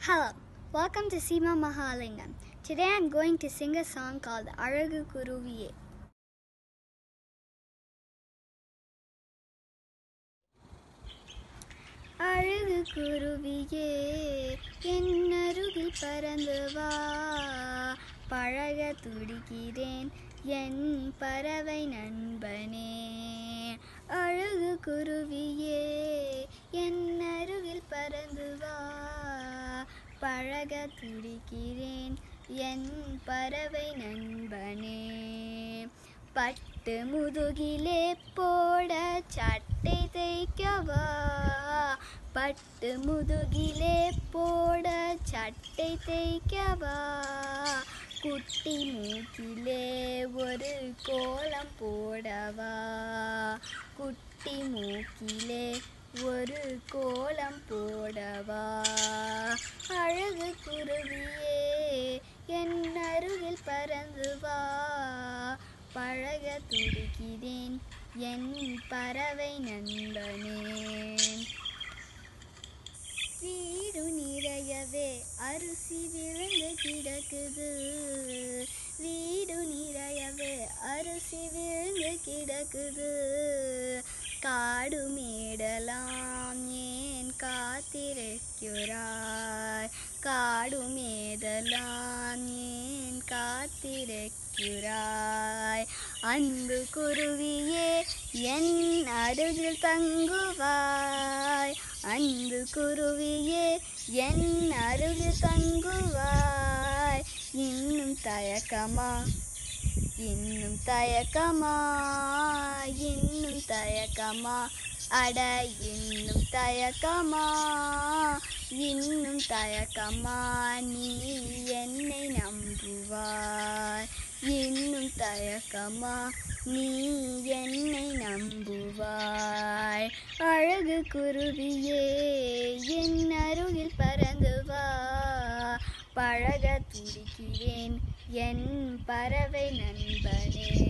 Hello, welcome to Sima Mahalingam. Today I'm going to sing a song called Aragu Kuruviye. அழகு குருவியே என்னருகில் பறந்து வா பழக துடிக்கிறேன் என் பறவை நண்பனே அழகு குருவியே என் அருகில் பறந்து வா பழக துடிக்கிறேன் என் பறவை நண்பனே பட்டு முதுகிலே போட சட்டை தைக்கவா பட்டு முதுகிலே போட சட்டை தைக்கவா குட்டி மூக்கிலே ஒரு கோலம் போடவா குட்டி மூக்கிலே ஒரு கோலம் போடவா அழகு குருவியே என் அருகில் பறந்து வா பழக துடிக்கிறேன் என் பறவை நண்பனே வீடு நிறையவே அரிசி விழுந்து கிடக்குது வீடு நிறையவே அரிசி விழுந்து கிடக்குது காடு மேடலாம் ஏன் காத்திருக்கிறாய் காடு மேடலாம் ஏன் காத்திருக்கிறாய் அன்பு குருவியே என் அருகில் தங்குவாய் அன்பு குருவியே என் அருகில் தங்குவாய் இன்னும் தயக்கமா இன்னும் தயக்கமா இன்னும் தயக்கமா அட இன்னும் தயக்கமா இன்னும் தயக்கமா நீ என்னை நம்புவாய் இன்னும் தயக்கமா நீ என்னை நம்புவாய் அழகு குருவியே என் அருகில் பறந்து வா பழக துடிக்கிறேன் என் பறவை நண்பனே